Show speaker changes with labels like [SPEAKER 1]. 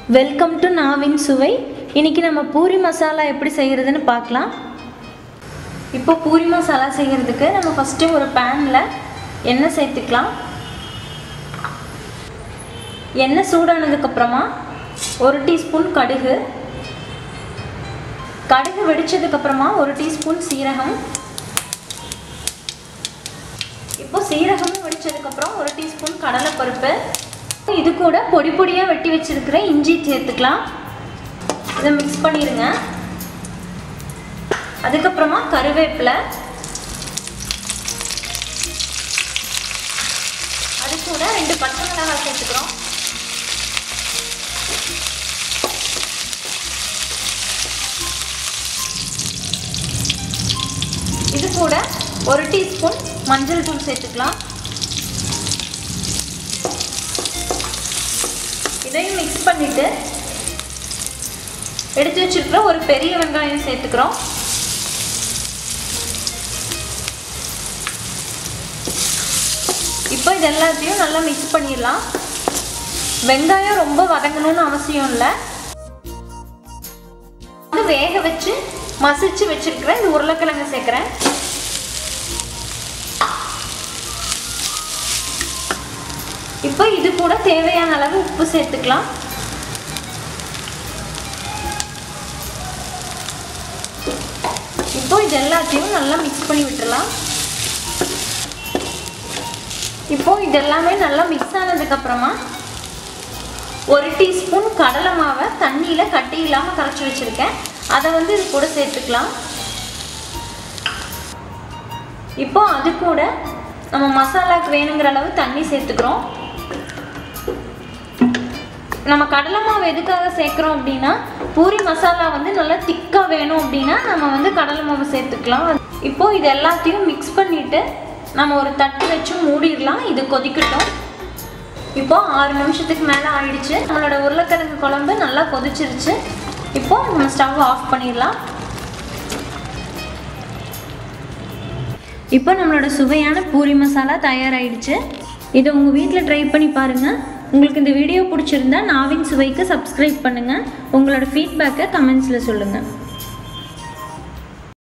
[SPEAKER 1] welcome to நாவின் சுவை இன்னைக்கு நம்ம பூரி மசாலா எப்படி செய்கிறதுன்னு பார்க்கலாம் இப்போ பூரி மசாலா செய்கிறதுக்கு நம்ம ஃபஸ்ட்டு ஒரு பேனில் எண்ணெய் சேர்த்துக்கலாம் எண்ணெய் சூடானதுக்கப்புறமா ஒரு டீஸ்பூன் கடுகு கடுகு வெடிச்சதுக்கப்புறமா ஒரு டீஸ்பூன் சீரகம் இப்போ சீரகமும் வெடிச்சதுக்கப்புறம் ஒரு டீஸ்பூன் கடலைப்பருப்பு இது கூட பொடி பொடியாக வெட்டி வச்சிருக்கிற இஞ்சி சேர்த்துக்கலாம் இதை மிக்ஸ் பண்ணிடுங்க அதுக்கப்புறமா கருவேப்பிலை அது கூட ரெண்டு பச்சை மிளகாய் சேர்த்துக்கிறோம் இது கூட ஒரு டீஸ்பூன் மஞ்சள் தூள் சேர்த்துக்கலாம் இதையும் மிக்ஸ் பண்ணிட்டு எடுத்து வச்சிருக்கிற ஒரு பெரிய வெங்காயம் சேர்த்துக்கிறோம் இப்போ இது எல்லாத்தையும் நல்லா மிக்ஸ் பண்ணிடலாம் வெங்காயம் ரொம்ப வதங்கணும்னு அவசியம் இல்லை வந்து வேக வச்சு மசிச்சு வச்சிருக்கிற இந்த உருளைக்கிழங்கு சேர்க்குறேன் இப்போ இது கூட தேவையான அளவு உப்பு சேர்த்துக்கலாம் இப்போ இது எல்லாத்தையும் நல்லா மிக்ஸ் பண்ணி விட்டுறலாம் இப்போ இது எல்லாமே நல்லா மிக்ஸ் ஆனதுக்கப்புறமா ஒரு டீஸ்பூன் கடலை மாவை தண்ணியில் கட்டி இல்லாமல் கரைச்சி வச்சுருக்கேன் அதை வந்து இது கூட சேர்த்துக்கலாம் இப்போ அது கூட நம்ம மசாலாக்கு வேணுங்கிற அளவு தண்ணி சேர்த்துக்கிறோம் நம்ம கடலை மாவு எதுக்காக சேர்க்குறோம் அப்படின்னா பூரி மசாலா வந்து நல்லா திக்காக வேணும் அப்படின்னா நம்ம வந்து கடலை மாவு சேர்த்துக்கலாம் இப்போ இது எல்லாத்தையும் மிக்ஸ் பண்ணிவிட்டு நம்ம ஒரு தட்டு வச்சு மூடிடலாம் இது கொதிக்கட்டும் இப்போ ஆறு நிமிஷத்துக்கு மேலே ஆயிடுச்சு நம்மளோட உருளைக்கிழங்கு குழம்பு நல்லா கொதிச்சிருச்சு இப்போ நம்ம ஸ்டவ் ஆஃப் பண்ணிடலாம் இப்போ நம்மளோட சுவையான பூரி மசாலா தயாராகிடுச்சு இதை உங்கள் வீட்டில் ட்ரை பண்ணி பாருங்கள் உங்களுக்கு இந்த வீடியோ பிடிச்சிருந்தா நாவின் சுவைக்கு சப்ஸ்கிரைப் பண்ணுங்கள் உங்களோட ஃபீட்பேக்கை கமெண்ட்ஸில் சொல்லுங்கள்